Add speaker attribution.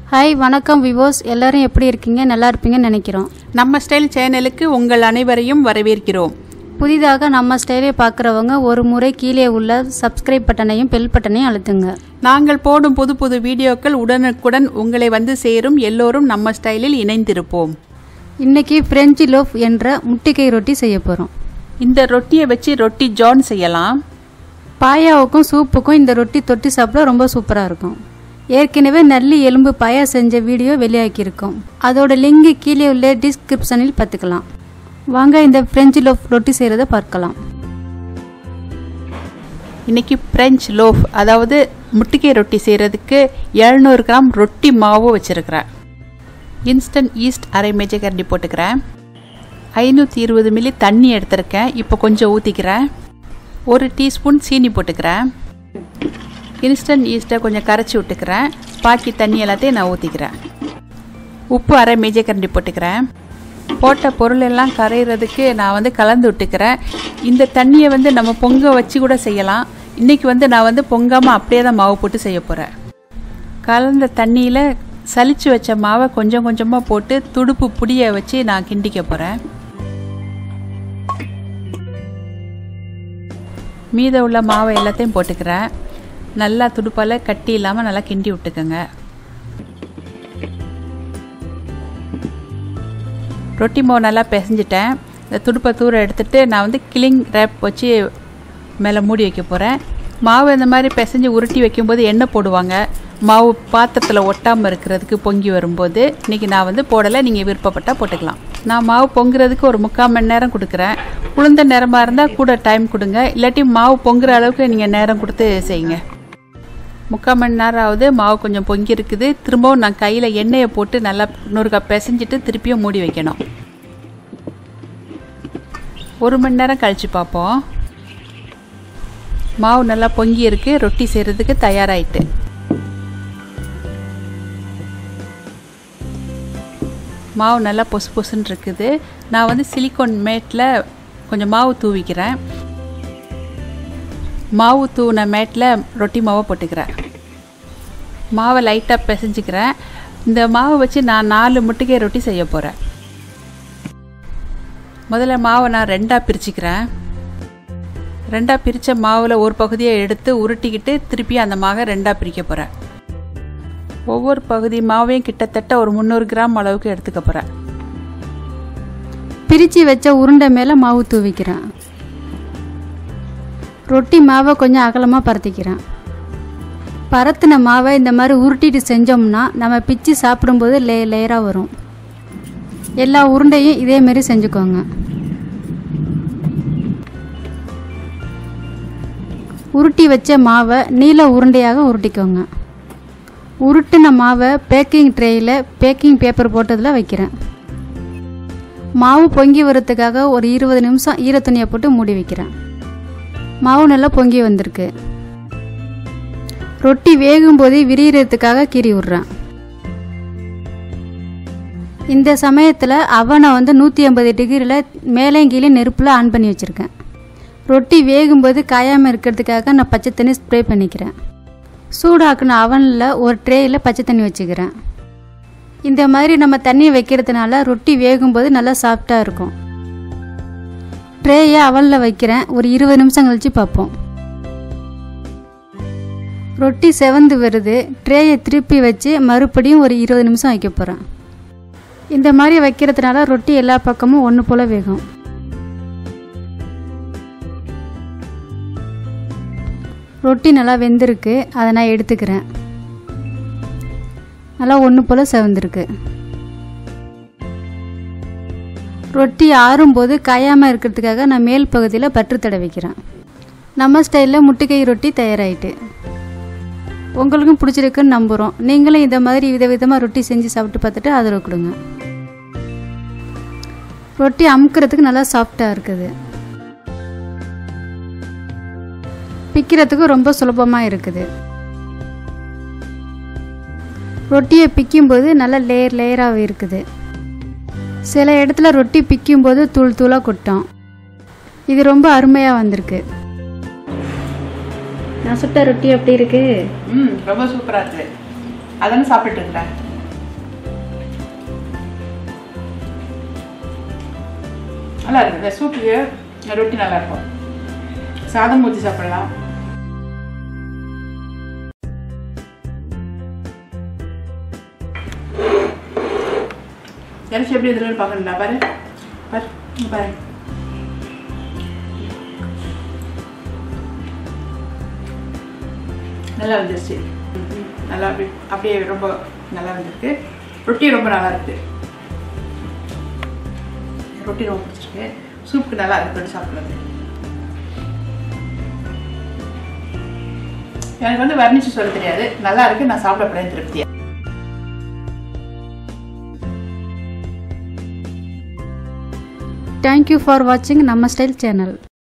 Speaker 1: hi வணக்கம் விவோஸ் எல்லாரும் எப்படி இருக்கீங்க நல்லா இருப்பீங்கன்னு நினைக்கிறோம்
Speaker 2: நம்ம ஸ்டைல் சேனலுக்கு உங்கள் அனைவரையும் வரவேற்கிறோம்
Speaker 1: புதிதாக நம்ம ஸ்டைலை பார்க்குறவங்க ஒரு முறை கீழே உள்ள சப்ஸ்கிரைப் பட்டனையும் பெல் பட்டனையும் அழுத்துங்க
Speaker 2: நாங்கள் போடும் புது புது வீடியோக்கள் உடனுக்குடன் உங்களை வந்து சேரும் எல்லோரும் நம்ம ஸ்டைலில் இணைந்திருப்போம்
Speaker 1: இன்னைக்கு பிரெஞ்சு லோஃப் என்ற முட்டிக்கை ரொட்டி செய்ய போகிறோம்
Speaker 2: இந்த ரொட்டியை வச்சு ரொட்டி ஜான் செய்யலாம்
Speaker 1: பாயாவுக்கும் சூப்புக்கும் இந்த ரொட்டி தொட்டி சாப்பிட ரொம்ப சூப்பராக இருக்கும் ஏற்கனவே நல்லி எலும்பு பாயா செஞ்ச வீடியோ வெளியாக்கியிருக்கோம் அதோட லிங்க் கீழே உள்ள டிஸ்கிரிப்ஷனில் பார்த்துக்கலாம் வாங்க இந்த பிரெஞ்சு லோஃப் ரொட்டி செய்கிறத பார்க்கலாம்
Speaker 2: இன்னைக்கு பிரெஞ்ச் லோஃப் அதாவது முட்டிக்கை ரொட்டி செய்கிறதுக்கு 700 கிராம் ரொட்டி மாவு வச்சுருக்கிறேன் இன்ஸ்டன்ட் ஈஸ்ட் அரை மேஜை கரண்டி போட்டுக்கிறேன் ஐநூற்றி இருபது மில்லி தண்ணி எடுத்திருக்கேன் இப்போ கொஞ்சம் ஊற்றிக்கிறேன் ஒரு டீஸ்பூன் சீனி போட்டுக்கிறேன் இன்ஸ்டன்ட் ஈஸ்ட்டை கொஞ்சம் கரைச்சி விட்டுக்கிறேன் பாக்கி தண்ணி எல்லாத்தையும் நான் ஊற்றிக்கிறேன் உப்பு அரை மேஜை கரண்டி போட்டுக்கிறேன் போட்ட பொருள் எல்லாம் கரையிறதுக்கு நான் வந்து கலந்து விட்டுக்கிறேன் இந்த தண்ணியை வந்து நம்ம பொங்க வச்சு கூட செய்யலாம் இன்றைக்கி வந்து நான் வந்து பொங்காமல் அப்படியே தான் மாவு போட்டு செய்ய போகிறேன் கலந்த தண்ணியில் சலிச்சு வச்ச மாவை கொஞ்சம் கொஞ்சமாக போட்டு துடுப்பு புடியை வச்சு நான் கிண்டிக்க போகிறேன் மீத உள்ள மாவை எல்லாத்தையும் போட்டுக்கிறேன் நல்லா துடுப்பால் கட்டி இல்லாமல் நல்லா கிண்டி விட்டுக்கோங்க ரொட்டி மாவு நல்லா பிசைஞ்சிட்டேன் இந்த துடுப்பை தூர எடுத்துட்டு நான் வந்து கிளிங் ரேப் வச்சு மேலே மூடி வைக்க போகிறேன் மாவு இந்த மாதிரி பிசைஞ்சு உருட்டி வைக்கும்போது எண்ணெய் போடுவாங்க மாவு பாத்திரத்தில் ஒட்டாமல் இருக்கிறதுக்கு பொங்கி வரும்போது இன்றைக்கி நான் வந்து போடலை நீங்கள் விருப்பப்பட்டால் போட்டுக்கலாம் நான் மாவு பொங்குறதுக்கு ஒரு முக்கால் மணி நேரம் கொடுக்குறேன் உளுந்த நேரமாக இருந்தால் கூட டைம் கொடுங்க இல்லாட்டி மாவு பொங்குற அளவுக்கு நீங்கள் நேரம் கொடுத்து செய்யுங்க முக்கால் மணி நேரம் ஆகுது மாவு கொஞ்சம் பொங்கி இருக்குது திரும்பவும் நான் கையில் எண்ணெயை போட்டு நல்லா இன்னொரு கப் பிசைஞ்சிட்டு திருப்பியும் மூடி வைக்கணும் ஒரு மணி நேரம் கழித்து பார்ப்போம் மாவு நல்லா பொங்கி இருக்கு ரொட்டி செய்கிறதுக்கு தயாராயிட்டு மாவு நல்லா பொசு பொசுன்னு இருக்குது நான் வந்து சிலிக்கான் மேட்டில் கொஞ்சம் மாவு தூவிக்கிறேன் மாவு தூவின மேட்டில் ரொட்டி மாவை போட்டுக்கிறேன் மாவை லைட்டாக பிசைஞ்சிக்கிறேன் இந்த மாவை வச்சு நான் நாலு முட்டைக்கை ரொட்டி செய்ய போகிறேன் முதல்ல மாவை நான் ரெண்டாக பிரிச்சுக்கிறேன் ரெண்டாக பிரித்த மாவில் ஒரு பகுதியை எடுத்து உருட்டிக்கிட்டு திருப்பி அந்த மாவை ரெண்டாக பிரிக்க போகிறேன் ஒவ்வொரு பகுதி மாவையும் கிட்டத்தட்ட ஒரு முந்நூறு கிராம் அளவுக்கு எடுத்துக்க போகிறேன்
Speaker 1: பிரித்து வச்ச உருண்டை மேலே மாவு தூவிக்கிறேன் ரொட்டி மாவை கொஞ்சம் அகலமாக பரத்திக்கிறேன் பரத்தின மாவை இந்த மாதிரி உருட்டிட்டு செஞ்சோம்னா நம்ம பிச்சு சாப்பிடும்போது லே லேயராக வரும் எல்லா உருண்டையும் இதே மாதிரி செஞ்சுக்கோங்க உருட்டி வச்ச மாவை நீல உருண்டையாக உருட்டிக்கோங்க உருட்டின மாவை பேக்கிங் ட்ரேயில் பேக்கிங் பேப்பர் போட்டதில் வைக்கிறேன் மாவு பொங்கி வரத்துக்காக ஒரு இருபது நிமிஷம் ஈரத்துணியை போட்டு மூடி வைக்கிறேன் மாவு நல்லா பொங்கி வந்திருக்கு ரொட்டி வேகும் போதே விரிகிறதுக்காக கீறி விட்றேன் இந்த சமயத்தில் அவனை வந்து நூற்றி ஐம்பது டிகிரியில் மேலேயும் கீழே நெருப்பில் ஆன் பண்ணி வச்சுருக்கேன் ரொட்டி வேகும்போது காயாமல் இருக்கிறதுக்காக நான் பச்சை தண்ணி ஸ்ப்ரே பண்ணிக்கிறேன் சூடாக்குன அவனில் ஒரு ட்ரேயில் பச்சை தண்ணி வச்சுக்கிறேன் இந்த மாதிரி நம்ம தண்ணியை வைக்கிறதுனால ரொட்டி வேகும்போது நல்லா சாஃப்டாக இருக்கும் ட்ரேயை அவலில் வைக்கிறேன் ஒரு இருபது நிமிஷம் கழிச்சு பார்ப்போம் ரொட்டி செவந்து வருது ட்ரேயை திருப்பி வச்சு மறுபடியும் ஒரு இருபது நிமிஷம் வைக்க போகிறேன் இந்த மாதிரி வைக்கிறதுனால ரொட்டி எல்லா பக்கமும் ஒன்று போல் வேகும் ரொட்டி நல்லா வெந்திருக்கு அதை நான் எடுத்துக்கிறேன் நல்லா ஒன்று போல் செவந்திருக்கு ரொட்டி ஆறும்போது காயாமல் இருக்கிறதுக்காக நான் மேல் பகுதியில் பற்று தடவிக்கிறேன் நம்ம ஸ்டைலில் முட்டைக்கை ரொட்டி தயாராகிட்டு உங்களுக்கும் பிடிச்சிருக்குன்னு நம்புகிறோம் நீங்களும் இந்த மாதிரி விதவிதமாக ரொட்டி செஞ்சு சாப்பிட்டு பார்த்துட்டு ஆதரவு கொடுங்க ரொட்டி அமுக்கிறதுக்கு நல்லா சாஃப்டாக இருக்குது பிக்கிறதுக்கு ரொம்ப சுலபமாக இருக்குது ரொட்டியை பிக்கும்போது நல்லா லேயர் லேயராக இருக்குது சில இடத்துல ரொட்டி பிக்கும்போது தூள் தூளாக கொட்டும் இது ரொம்ப அருமையாக வந்திருக்கு நான் சுட்ட ரொட்டி எப்படி இருக்கு
Speaker 2: ம் ரொம்ப சூப்பராக இருக்கு அதானே சாப்பிட்டுட்டு இருக்கிறேன் நல்லா இருக்குது இந்த சூப்புக்கு ரொட்டி நல்லா இருக்கும் சாதம் ஊற்றி சாப்பிடலாம் இறச்சி எப்படி இதில் பார்க்கணும்டா பாரு பாரு இங்க பாரு நல்லா வந்துருச்சு நல்லா அப்படி அப்படியே ரொம்ப நல்லா வந்திருக்கு ரொட்டி ரொம்ப நல்லா இருக்கு ரொட்டி ரொம்ப பிடிச்சிருக்கு சூப்புக்கு நல்லா இருக்குன்னு சாப்பிடுறது எனக்கு வந்து வர்ணிச்சு சொல்ல தெரியாது நல்லா இருக்கு நான் சாப்பிடப்படேன் திருப்தியா
Speaker 1: தேங்க்யூ ஃபார் வாட்சிங் நம்ம ஸ்டைல் சேனல்